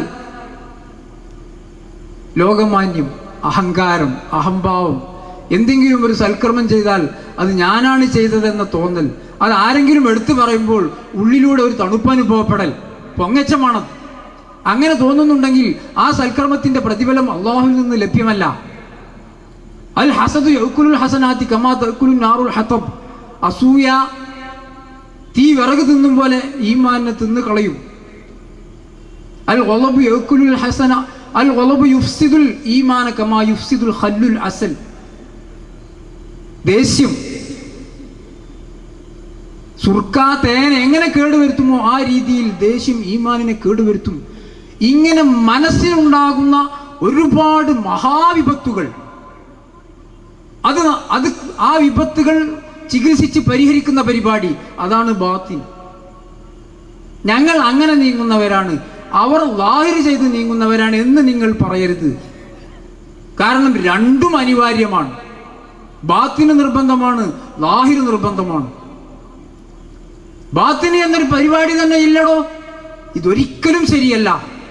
ലോകമാന്യം അഹങ്കാരം അഹംഭാവം എന്തെങ്കിലും ഒരു സൽക്കർമ്മം ചെയ്താൽ അത് ഞാനാണ് ചെയ്തതെന്ന തോന്നൽ അത് ആരെങ്കിലും എടുത്തു പറയുമ്പോൾ ഉള്ളിലൂടെ ഒരു തണുപ്പനുഭവപ്പെടൽ പൊങ്ങച്ചമാണത് അങ്ങനെ തോന്നുന്നുണ്ടെങ്കിൽ ആ സൽക്കർമ്മത്തിന്റെ പ്രതിഫലം അള്ളാഹുവിൽ നിന്ന് ലഭ്യമല്ല അൽ ഹസദ് യൗക്കുലുൽ ഹസനാത്തി കമാ തക്കുലുൽ നാറുൽ ഹത്തബ് അസൂയ തീ വിറക് തിന്നും പോലെ ഈമാനെ തിന്ന് കളയും അൽ ഗളബു യഅ്കുലുൽ ഹസന അൽ ഗളബു യുഫ്സിദുൽ ഈമാന കമാ യുഫ്സിദുൽ ഖല്ലുൽ അസൽ ദേഷ്യം സുർക്ക തേന എങ്ങനെ കേടുവരുത്തുമോ ആ രീതിയിൽ ദേഷ്യം ഈമാനിനെ കേടുവരുത്തും ഇങ്ങനെ മനസ്സിലുണ്ടാകുന്ന ഒരുപാട് മഹാവിപത്തുകൾ അത് അത് ആ വിപത്തുകൾ ചികിത്സിച്ച് പരിഹരിക്കുന്ന പരിപാടി അതാണ് ബാത്തിൻ ഞങ്ങൾ അങ്ങനെ നീങ്ങുന്നവരാണ് അവർ ലാഹിർ ചെയ്ത് നീങ്ങുന്നവരാണ് എന്ന് നിങ്ങൾ പറയരുത് കാരണം രണ്ടും അനിവാര്യമാണ് ബാത്തിന് നിർബന്ധമാണ് ലാഹിർ നിർബന്ധമാണ് ബാത്തിന് എന്നൊരു പരിപാടി തന്നെ ഇല്ലടോ ഇതൊരിക്കലും ശരിയല്ല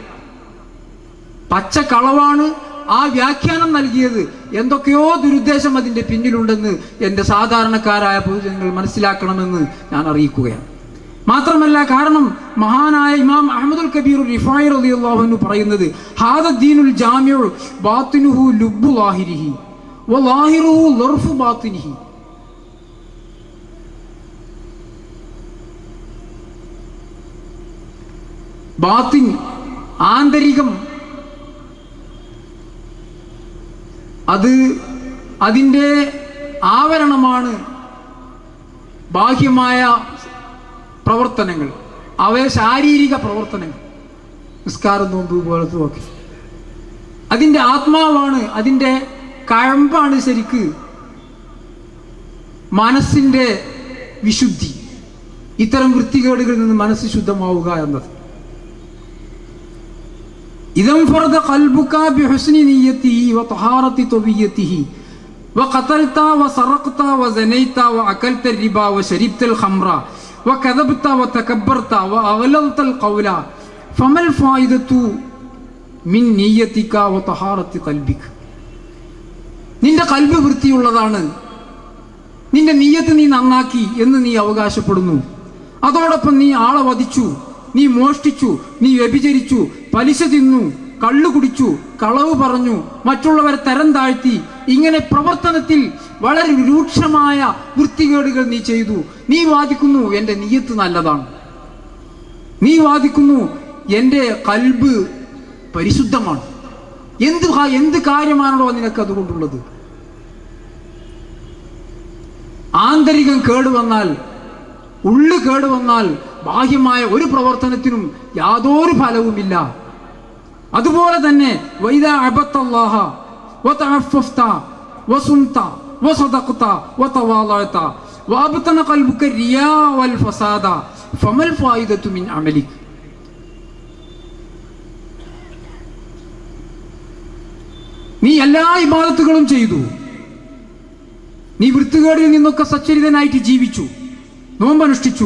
പച്ച കളവാണ് ആ വ്യാഖ്യാനം നൽകിയത് എന്തൊക്കെയോ ദുരുദ്ദേശം അതിന്റെ പിന്നിലുണ്ടെന്ന് എൻ്റെ സാധാരണക്കാരായ പൊതുജനങ്ങൾ മനസ്സിലാക്കണമെന്ന് ഞാൻ അറിയിക്കുകയാണ് മാത്രമല്ല കാരണം മഹാനായ ഇമാം അഹമ്മദുൽ കബീർ റിഫായി റളിയല്ലാഹു പറയുന്നത് ഹാദദ്ദീനുൽ ജാമിഉ ബാത്തിനുഹു ലുബ്ബു ലാഹിരിഹി വലാഹിറുഹു ലർഫു ബാത്തിനിഹി ബാത്തിൻ ആന്തരികം അത് അതിൻ്റെ ആവരണമാണ് ബാഹ്യമായ പ്രവർത്തനങ്ങൾ അവയെ ശാരീരിക പ്രവർത്തനങ്ങൾ നിസ്കാരം നോമ്പ് പോലത്തെ ഒക്കെ അതിൻ്റെ ആത്മാവാണ് അതിൻ്റെ കഴമ്പാണ് ശരിക്ക് മനസ്സിൻ്റെ വിശുദ്ധി ഇത്തരം വൃത്തികേടുകളിൽ നിന്ന് മനസ്സ് ശുദ്ധമാവുക എന്നത് إذا انفرد قلبك بحسن نيته وطهارة طبيته وقتلت وسرقت وزنيت وأكلت الربا وشربت الخمر وكذبت وتكبرت وأغلظت القول فما الفائدة من نيتك وطهارة قلبك നിന്റെ കൽബ് വൃത്തിയുള്ളതാണ് നിന്റെ നീയത്ത് നീ നന്നാക്കി എന്ന് നീ അവകാശപ്പെടുന്നു അതോടൊപ്പം നീ ആളെ വധിച്ചു നീ മോഷ്ടിച്ചു നീ വ്യഭിചരിച്ചു പലിശ തിന്നു കള്ളു കുടിച്ചു കളവ് പറഞ്ഞു മറ്റുള്ളവരെ തരം താഴ്ത്തി ഇങ്ങനെ പ്രവർത്തനത്തിൽ വളരെ രൂക്ഷമായ വൃത്തികേടുകൾ നീ ചെയ്തു നീ വാദിക്കുന്നു എൻ്റെ നീയത്ത് നല്ലതാണ് നീ വാദിക്കുന്നു എൻ്റെ കൽബ് പരിശുദ്ധമാണ് എന്ത് കാ- എന്ത് കാര്യമാണോ നിനക്ക് അതുകൊണ്ടുള്ളത് ആന്തരികം കേടുവന്നാൽ ഉള്ളു കേടുവന്നാൽ ബാഹ്യമായ ഒരു പ്രവർത്തനത്തിനും യാതൊരു ഫലവുമില്ല അതുപോലെ തന്നെ വൈദ അബത്തല്ലാഹ വതഅഫഫത വസുംത വസദഖത വതവാളഅത വഅബ്തന ഖൽബുക റിയാ വൽ ഫസാദ ഫമൽ ഫായിദതു മിൻ അമലിക് നീ എല്ലാ ഇബാദത്തുകളും ചെയ്തു നീ വൃത്തികേടിൽ നിന്നൊക്കെ സച്ചരിതനായിട്ട് ജീവിച്ചു നോമ്പനുഷ്ഠിച്ചു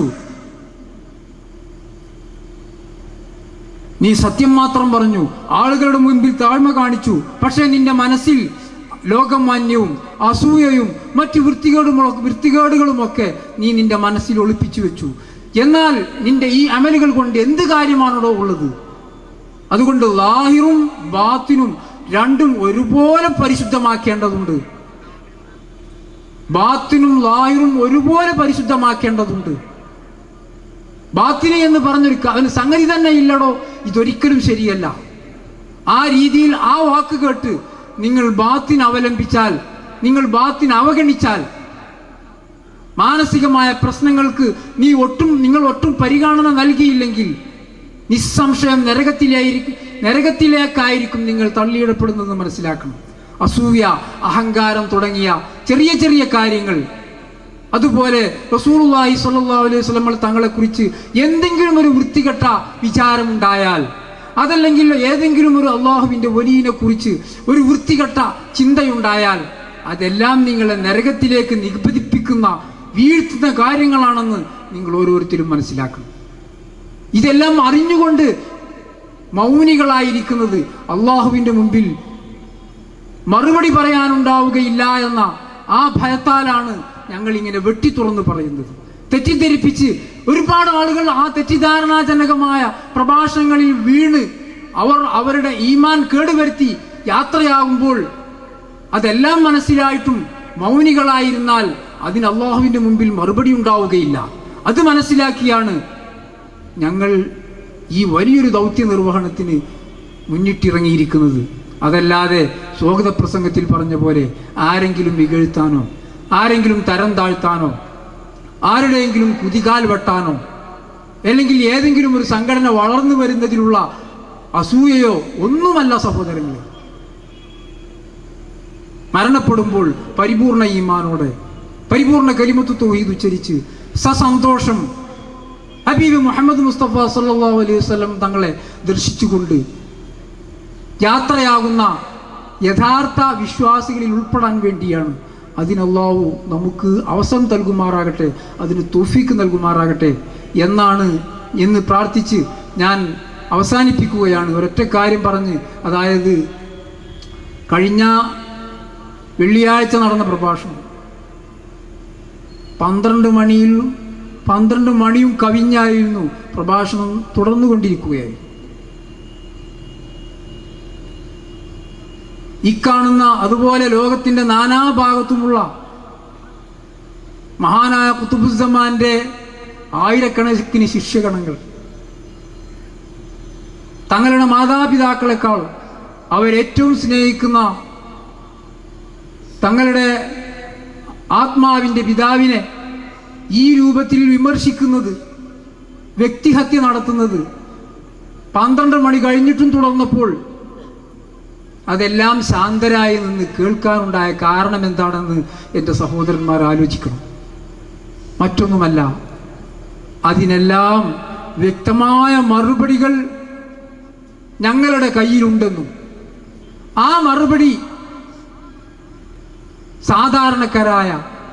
നീ സത്യം മാത്രം പറഞ്ഞു ആളുകളുടെ മുൻപിൽ താഴ്മ കാണിച്ചു പക്ഷേ നിന്റെ മനസ്സിൽ ലോകമാന്യവും അസൂയയും മറ്റു വൃത്തികേടും വൃത്തികേടുകളുമൊക്കെ നീ നിന്റെ മനസ്സിൽ ഒളിപ്പിച്ചു വെച്ചു എന്നാൽ നിന്റെ ഈ അമലുകൾ കൊണ്ട് എന്ത് കാര്യമാണോ ഉള്ളത് അതുകൊണ്ട് ലാഹിറും ബാത്തിനും രണ്ടും ഒരുപോലെ പരിശുദ്ധമാക്കേണ്ടതുണ്ട് ബാത്തിനും ലാഹിറും ഒരുപോലെ പരിശുദ്ധമാക്കേണ്ടതുണ്ട് ബാത്തിനി എന്ന് പറഞ്ഞൊരു ക- അവന് സംഗതി തന്നെ ഇല്ലടോ ഇതൊരിക്കലും ശരിയല്ല ആ രീതിയിൽ ആ വാക്ക് കേട്ട് നിങ്ങൾ ബാത്തിന് അവലംബിച്ചാൽ നിങ്ങൾ ബാത്തിന് അവഗണിച്ചാൽ മാനസികമായ പ്രശ്നങ്ങൾക്ക് നീ ഒട്ടും നിങ്ങൾ ഒട്ടും പരിഗണന നൽകിയില്ലെങ്കിൽ നിസ്സംശയം നരകത്തിലായിരിക്കും നരകത്തിലേക്കായിരിക്കും നിങ്ങൾ തള്ളിയിടപ്പെടുന്നതെന്ന് മനസ്സിലാക്കണം അസൂയ അഹങ്കാരം തുടങ്ങിയ ചെറിയ ചെറിയ കാര്യങ്ങൾ അതുപോലെ റസൂലുള്ളാഹി സ്വല്ലല്ലാഹു അലൈഹി വസല്ലം തങ്ങളെ കുറിച്ച് എന്തെങ്കിലും ഒരു വൃത്തികെട്ട വിചാരമുണ്ടായാൽ അതല്ലെങ്കിൽ ഏതെങ്കിലും ഒരു അള്ളാഹുവിന്റെ വലിയനെ കുറിച്ച് ഒരു വൃത്തികെട്ട ചിന്തയുണ്ടായാൽ അതെല്ലാം നിങ്ങളെ നരകത്തിലേക്ക് നിബന്ധിപ്പിക്കുന്ന വീഴ്ത്തുന്ന കാര്യങ്ങളാണെന്ന് നിങ്ങൾ ഓരോരുത്തരും മനസ്സിലാക്കണം ഇതെല്ലാം അറിഞ്ഞുകൊണ്ട് മൗനികളായിരിക്കുന്നത് അള്ളാഹുവിന്റെ മുമ്പിൽ മറുപടി പറയാനുണ്ടാവുകയില്ല എന്ന ആ ഭയത്താലാണ് ഞങ്ങൾ ഇങ്ങനെ വെട്ടി തുറന്ന് പറയുന്നത് തെറ്റിദ്ധരിപ്പിച്ച് ഒരുപാട് ആളുകൾ ആ തെറ്റിദ്ധാരണാജനകമായ പ്രഭാഷണങ്ങളിൽ വീണ് അവർ അവരുടെ ഈമാൻ കേടുവരുത്തി യാത്രയാകുമ്പോൾ അതെല്ലാം മനസ്സിലായിട്ടും മൗനികളായിരുന്നാൽ അതിന് അള്ളാഹുവിന്റെ മുമ്പിൽ മറുപടി ഉണ്ടാവുകയില്ല അത് മനസ്സിലാക്കിയാണ് ഞങ്ങൾ ഈ വലിയൊരു ദൗത്യ നിർവഹണത്തിന് മുന്നിട്ടിറങ്ങിയിരിക്കുന്നത് അതല്ലാതെ സ്വാഗത പ്രസംഗത്തിൽ പറഞ്ഞ പോലെ ആരെങ്കിലും ഇകഴ്ത്താനോ ആരെങ്കിലും തരം താഴ്ത്താനോ ആരുടെയെങ്കിലും കുതികാൽ വെട്ടാനോ അല്ലെങ്കിൽ ഏതെങ്കിലും ഒരു സംഘടന വളർന്നു വരുന്നതിലുള്ള അസൂയയോ ഒന്നുമല്ല സഹോദരങ്ങളെ മരണപ്പെടുമ്പോൾ പരിപൂർണ ഈമാനോടെ പരിപൂർണ കലിമത്ത് തൗഹീദ് ഉച്ചരിച്ച് സസന്തോഷം ഹബീബ് മുഹമ്മദ് മുസ്തഫ സല്ലല്ലാഹു അലൈഹി വസല്ലം തങ്ങളെ ദർശിച്ചുകൊണ്ട് യാത്രയാകുന്ന യഥാർത്ഥ വിശ്വാസികളിൽ ഉൾപ്പെടാൻ വേണ്ടിയാണ് അതിനല്ലാഹു നമുക്ക് അവസരം നൽകുമാറാകട്ടെ അതിന് തോഫീക്ക് നൽകുമാറാകട്ടെ എന്നാണ് എന്ന് പ്രാർത്ഥിച്ച് ഞാൻ അവസാനിപ്പിക്കുകയാണ് ഒരൊറ്റ കാര്യം പറഞ്ഞ് അതായത് കഴിഞ്ഞ വെള്ളിയാഴ്ച നടന്ന പ്രഭാഷണം പന്ത്രണ്ട് മണിയിൽ പന്ത്രണ്ട് മണിയും കവിഞ്ഞായിരുന്നു പ്രഭാഷണം തുടർന്നുകൊണ്ടിരിക്കുകയായി ഇക്കാണുന്ന അതുപോലെ ലോകത്തിന്റെ നാനാഭാഗത്തുമുള്ള മഹാനായ കുത്തുബുസമാന്റെ ആയിരക്കണക്കിന് ശിഷ്യഗണങ്ങൾ തങ്ങളുടെ മാതാപിതാക്കളെക്കാൾ അവരേറ്റവും സ്നേഹിക്കുന്ന തങ്ങളുടെ ആത്മാവിൻ്റെ പിതാവിനെ ഈ രൂപത്തിൽ വിമർശിക്കുന്നത് വ്യക്തിഹത്യ നടത്തുന്നത് പന്ത്രണ്ട് മണി കഴിഞ്ഞിട്ടും തുടർന്നപ്പോൾ അതെല്ലാം ശാന്തരായി നിന്ന് കേൾക്കാനുണ്ടായ കാരണം എന്താണെന്ന് എൻ്റെ സഹോദരന്മാർ ആലോചിക്കണം മറ്റൊന്നുമല്ല അതിനെല്ലാം വ്യക്തമായ മറുപടികൾ ഞങ്ങളുടെ കയ്യിലുണ്ടെന്നും ആ മറുപടി സാധാരണക്കാരായ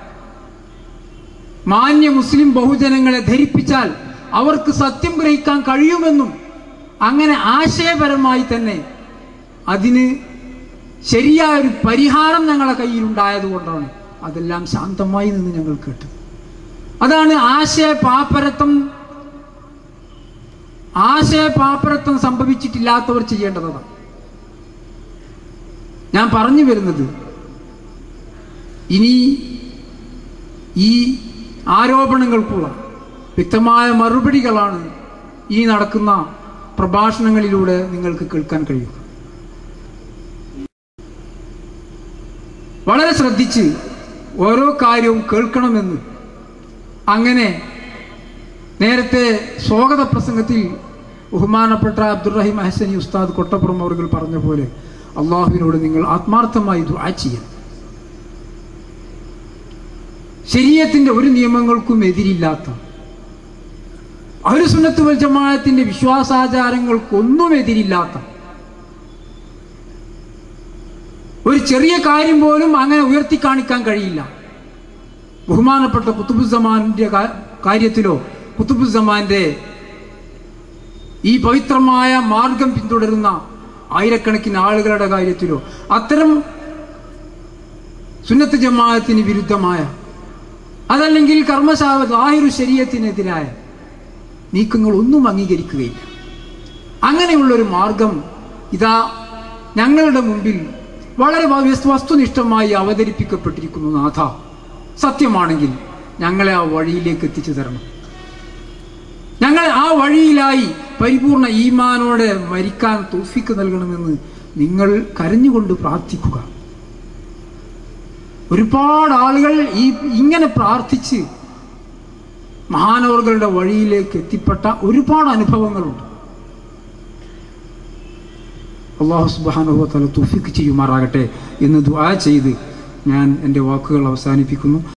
മാന്യ മുസ്ലിം ബഹുജനങ്ങളെ ധരിപ്പിച്ചാൽ അവർക്ക് സത്യം ഗ്രഹിക്കാൻ കഴിയുമെന്നും അങ്ങനെ ആശയപരമായി തന്നെ അതിന് ശരിയായ ഒരു പരിഹാരം ഞങ്ങളുടെ കയ്യിലുണ്ടായതുകൊണ്ടാണ് അതെല്ലാം ശാന്തമായി നിന്ന് ഞങ്ങൾ കേട്ടത് അതാണ് ആശയ പാപ്പരത്വം ആശയ പാപ്പരത്വം സംഭവിച്ചിട്ടില്ലാത്തവർ ചെയ്യേണ്ടതാണ് ഞാൻ പറഞ്ഞു വരുന്നത് ഇനി ഈ ആരോപണങ്ങൾക്കുള്ള വ്യക്തമായ മറുപടികളാണ് ഈ നടക്കുന്ന പ്രഭാഷണങ്ങളിലൂടെ നിങ്ങൾക്ക് കേൾക്കാൻ കഴിയുക വളരെ ശ്രദ്ധിച്ച് ഓരോ കാര്യവും കേൾക്കണമെന്ന് അങ്ങനെ നേരത്തെ സ്വാഗത പ്രസംഗത്തിൽ ബഹുമാനപ്പെട്ട അബ്ദുറഹിം അഹസനി ഉസ്താദ് കൊട്ടപ്പുറം അവർ പറഞ്ഞ പോലെ അള്ളാഹുവിനോട് നിങ്ങൾ ആത്മാർത്ഥമായി ദുആ ചെയ്യണം ശരീരത്തിന്റെ ഒരു നിയമങ്ങൾക്കും എതിരില്ലാത്ത അഹുസുന്നത്ത് വൽ ജമാഅത്തിന്റെ വിശ്വാസാചാരങ്ങൾക്കൊന്നും എതിരില്ലാത്ത ഒരു ചെറിയ കാര്യം പോലും അങ്ങനെ ഉയർത്തി കാണിക്കാൻ കഴിയില്ല ബഹുമാനപ്പെട്ട കുത്തുബുസമാന്റെ കാര്യത്തിലോ കുത്തുബുസമാന്റെ ഈ പവിത്രമായ മാർഗം പിന്തുടരുന്ന ആയിരക്കണക്കിന് ആളുകളുടെ കാര്യത്തിലോ അത്തരം സുന്നത്ത് ജമാഅത്തിന് വിരുദ്ധമായ അതല്ലെങ്കിൽ കർമ്മശാവ ആഹിരു ശരീരത്തിനെതിരായ നീക്കങ്ങൾ ഒന്നും അംഗീകരിക്കുകയില്ല അങ്ങനെയുള്ളൊരു മാർഗം ഇതാ ഞങ്ങളുടെ മുമ്പിൽ വളരെ വസ്തുനിഷ്ഠമായി അവതരിപ്പിക്കപ്പെട്ടിരിക്കുന്നു നാഥ സത്യമാണെങ്കിൽ ഞങ്ങളെ ആ വഴിയിലേക്ക് എത്തിച്ചു തരണം ഞങ്ങൾ ആ വഴിയിലായി പരിപൂർണ ഈമാനോടെ മരിക്കാൻ തോഫിക്ക് നൽകണമെന്ന് നിങ്ങൾ കരഞ്ഞുകൊണ്ട് പ്രാർത്ഥിക്കുക ഒരുപാട് ആളുകൾ ഈ ഇങ്ങനെ പ്രാർത്ഥിച്ച് മഹാനവറുകളുടെ വഴിയിലേക്ക് എത്തിപ്പെട്ട ഒരുപാട് അനുഭവങ്ങളുണ്ട് അള്ളാഹു സുബാനുഭവ തല തുഫിക്ക് ചെയ്യുമാറാകട്ടെ എന്ന് ദുആ ചെയ്ത് ഞാൻ എൻ്റെ വാക്കുകൾ അവസാനിപ്പിക്കുന്നു